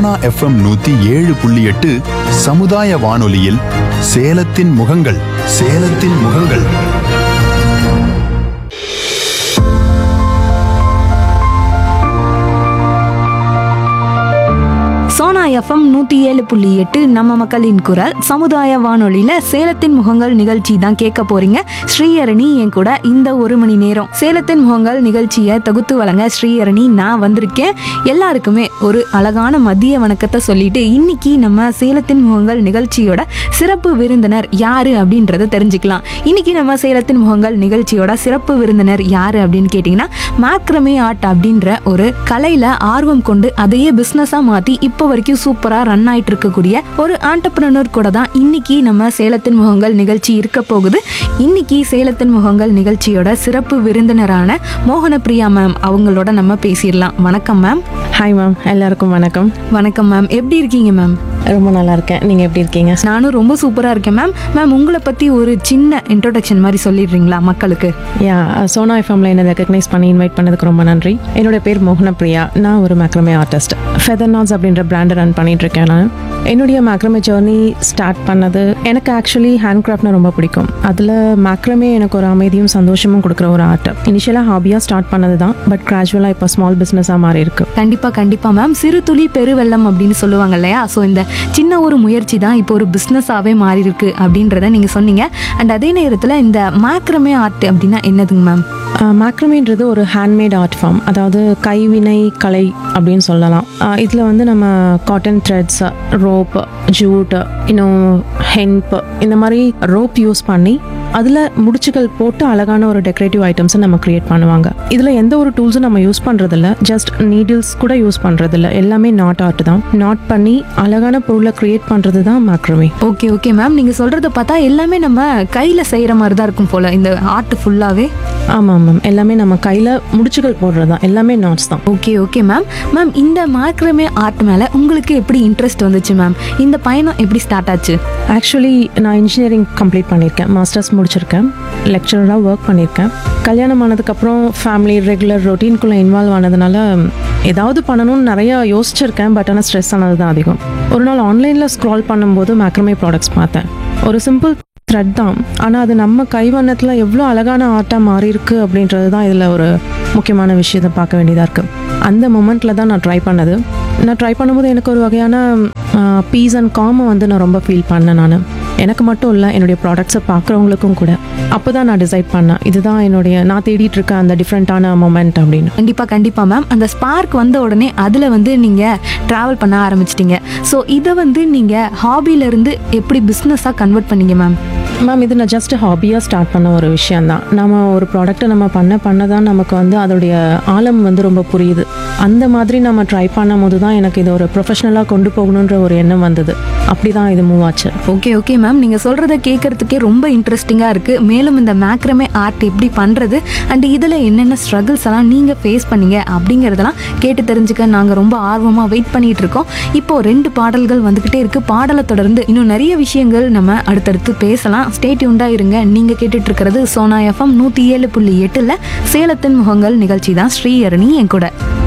Sona FM நூத்தி ஏழு புள்ளி எட்டு சமுதாய வானொலியில் சேலத்தின் முகங்கள் சேலத்தின் முகங்கள் சோனா எஃப்எம் நூற்றி ஏழு புள்ளி எட்டு நம்ம மக்களின் குரல் சமுதாய வானொலியில சேலத்தின் முகங்கள் நிகழ்ச்சி தான் கேட்க போறீங்க ஸ்ரீஹரணி என் கூட இந்த ஒரு மணி நேரம் சேலத்தின் முகங்கள் நிகழ்ச்சியை தொகுத்து வழங்க ஸ்ரீஹரணி நான் வந்திருக்கேன் எல்லாருக்குமே ஒரு அழகான மதிய வணக்கத்தை சொல்லிட்டு இன்னைக்கு நம்ம சேலத்தின் முகங்கள் நிகழ்ச்சியோட சிறப்பு விருந்தினர் யாரு அப்படின்றத தெரிஞ்சுக்கலாம் இன்னைக்கு நம்ம சேலத்தின் முகங்கள் நிகழ்ச்சியோட சிறப்பு விருந்தினர் யாரு அப்படின்னு கேட்டிங்கன்னா மேக்ரமே ஆர்ட் அப்படின்ற ஒரு கலையில ஆர்வம் கொண்டு அதையே பிஸ்னஸா மாத்தி இப்போ வரைக்கும் சூப்பரா ரன் ஆயிட்டு இருக்கக்கூடிய ஒரு ஆண்டர்பிரனர் கூட தான் இன்னைக்கு நம்ம சேலத்தின் முகங்கள் நிகழ்ச்சி இருக்க போகுது இன்னைக்கு சேலத்தின் முகங்கள் நிகழ்ச்சியோட சிறப்பு விருந்தினரான மோகன பிரியா மேம் அவங்களோட நம்ம பேசிடலாம் வணக்கம் மேம் ஹாய் மேம் எல்லாருக்கும் வணக்கம் வணக்கம் மேம் எப்படி இருக்கீங்க மேம் ரொம்ப நல்லா இருக்கேன் நீங்கள் எப்படி இருக்கீங்க நானும் ரொம்ப சூப்பரா இருக்கேன் மேம் மேம் உங்களை பத்தி ஒரு சின்ன இன்ட்ரோடக்ஷன் மாதிரி சொல்லிடுறீங்களா மக்களுக்கு யா சோனா எஃப்எம்ல என்னை ரெக்கக்னைஸ் பண்ணி இன்வைட் பண்ணதுக்கு ரொம்ப நன்றி என்னோட பேர் மோகன பிரியா நான் ஒரு மேக்ரமே ஆர்டிஸ்ட் ஃபெதர் நாட்ஸ் அப்படின்ற பிராண்டை ரன் பண்ணிட்டு இருக்கேன் நான் என்னுடைய மேக்ரமே ஜேர்னி ஸ்டார்ட் பண்ணது எனக்கு ஆக்சுவலி ஹேண்ட் கிராஃப்ட்னா ரொம்ப பிடிக்கும் அதில் மேக்ரமே எனக்கு ஒரு அமைதியும் சந்தோஷமும் கொடுக்குற ஒரு ஆர்ட் இனிஷியலாக ஹாபியாக ஸ்டார்ட் பண்ணது தான் பட் கிராஜுவலாக இப்போ ஸ்மால் பிஸ்னஸாக மாறி இருக்கு கண்டிப்பா கண்டிப்பா மேம் சிறு துளி பெருவெள்ளம் அப்படின்னு சொல்லுவாங்க இல்லையா ஸோ இந்த சின்ன ஒரு முயற்சி தான் இப்போ ஒரு பிஸ்னஸாகவே மாறி இருக்கு அப்படின்றத நீங்க சொன்னீங்க அண்ட் அதே நேரத்தில் இந்த மேக்ரமே ஆர்ட் அப்படின்னா என்னதுங்க மேம் மேக்ரமேன்றது ஒரு ஹேண்ட்மேட் ஆர்ட் ஃபார்ம் அதாவது கைவினை கலை அப்படின்னு சொல்லலாம் இதில் வந்து நம்ம காட்டன் த்ரெட்ஸ் ரோப் ஜூட் இன்னும் ஹென்ப் இந்த மாதிரி ரோப் யூஸ் பண்ணி அதில் முடிச்சுகள் போட்டு அழகான ஒரு டெக்கரேட்டிவ் ஐட்டம்ஸை நம்ம க்ரியேட் பண்ணுவாங்க இதில் எந்த ஒரு டூல்ஸும் நம்ம யூஸ் பண்ணுறதில்ல ஜஸ்ட் நீடில்ஸ் கூட யூஸ் பண்ணுறதில்ல எல்லாமே நாட் ஆர்ட் தான் நாட் பண்ணி அழகான பொருளை க்ரியேட் பண்ணுறது தான் மேக்ரமே ஓகே ஓகே மேம் நீங்க சொல்றத பார்த்தா எல்லாமே நம்ம கையில செய்யற மாதிரி தான் இருக்கும் போல இந்த ஆர்ட் ஃபுல்லாவே ஆமாம் மேம் எல்லாமே நம்ம கையில் முடிச்சுகள் போடுறது தான் எல்லாமே நாட்ஸ் தான் ஓகே ஓகே மேம் மேம் இந்த மேக்ரமே ஆர்ட் மேல உங்களுக்கு எப்படி இன்ட்ரெஸ்ட் வந்துச்சு மேம் இந்த பயணம் எப்படி ஸ்டார்ட் ஆச்சு ஆக்சுவலி நான் இன்ஜினியரிங் கம்ப்ளீட் பண்ணியிருக்கேன் மாஸ்டர்ஸ் முடிச்சிருக்கேன் லெக்சரராக ஒர்க் பண்ணியிருக்கேன் கல்யாணம் ஆனதுக்கப்புறம் ஃபேமிலி ரெகுலர் ரொட்டீன்குள்ளே இன்வால்வ் ஆனதுனால ஏதாவது பண்ணணும்னு நிறையா யோசிச்சிருக்கேன் பட் ஆனால் ஸ்ட்ரெஸ் ஆனது தான் அதிகம் ஒரு நாள் ஆன்லைனில் ஸ்க்ரால் பண்ணும்போது மேக்ரமே ப்ராடக்ட்ஸ் பார்த்தேன் ஒரு சிம்பிள் த்ரெட் தான் ஆனால் அது நம்ம கைவண்ணத்தில் எவ்வளோ அழகான ஆர்ட்டாக மாறி இருக்கு அப்படின்றது தான் இதில் ஒரு முக்கியமான விஷயத்தை பார்க்க வேண்டியதாக இருக்குது அந்த மொமெண்ட்டில் தான் நான் ட்ரை பண்ணது நான் ட்ரை பண்ணும்போது எனக்கு ஒரு வகையான பீஸ் அண்ட் காமை வந்து நான் ரொம்ப ஃபீல் பண்ணேன் நான் எனக்கு மட்டும் இல்லை என்னுடைய ப்ராடக்ட்ஸை பார்க்குறவங்களுக்கும் கூட அப்போ தான் நான் டிசைட் பண்ணேன் இதுதான் என்னுடைய நான் தேடிட்டு இருக்க அந்த டிஃப்ரெண்ட்டான மொமெண்ட் அப்படின்னு கண்டிப்பா கண்டிப்பா மேம் அந்த ஸ்பார்க் வந்த உடனே அதுல வந்து நீங்க டிராவல் பண்ண ஆரம்பிச்சிட்டீங்க ஸோ இதை வந்து நீங்க ஹாபில இருந்து எப்படி பிஸ்னஸா கன்வெர்ட் பண்ணீங்க மேம் மேம் இது நான் ஜஸ்ட் ஹாபியாக ஸ்டார்ட் பண்ண ஒரு விஷயந்தான் நம்ம ஒரு ப்ராடக்ட்டை நம்ம பண்ண பண்ண தான் நமக்கு வந்து அதோடைய ஆழம் வந்து ரொம்ப புரியுது அந்த மாதிரி நம்ம ட்ரை பண்ணும் போது தான் எனக்கு இது ஒரு ப்ரொஃபஷனலாக கொண்டு போகணுன்ற ஒரு எண்ணம் வந்தது அப்படி தான் இது மூவ் ஆச்சு ஓகே ஓகே மேம் நீங்கள் சொல்கிறத கேட்குறதுக்கே ரொம்ப இன்ட்ரெஸ்டிங்காக இருக்குது மேலும் இந்த மேக்ரமே ஆர்ட் எப்படி பண்ணுறது அண்ட் இதில் என்னென்ன ஸ்ட்ரகிள்ஸ் எல்லாம் நீங்கள் ஃபேஸ் பண்ணீங்க அப்படிங்கிறதெல்லாம் கேட்டு தெரிஞ்சுக்க நாங்கள் ரொம்ப ஆர்வமாக வெயிட் பண்ணிட்டு இருக்கோம் இப்போ ரெண்டு பாடல்கள் வந்துக்கிட்டே இருக்குது பாடலை தொடர்ந்து இன்னும் நிறைய விஷயங்கள் நம்ம அடுத்தடுத்து பேசலாம் ஸ்டேட்யூண்டாக இருங்க நீங்கள் கேட்டுட்டு இருக்கிறது சோனா எஃப்எம் நூற்றி ஏழு புள்ளி எட்டில் சேலத்தின் முகங்கள் நிகழ்ச்சி தான் ஸ்ரீஹரணி என் கூட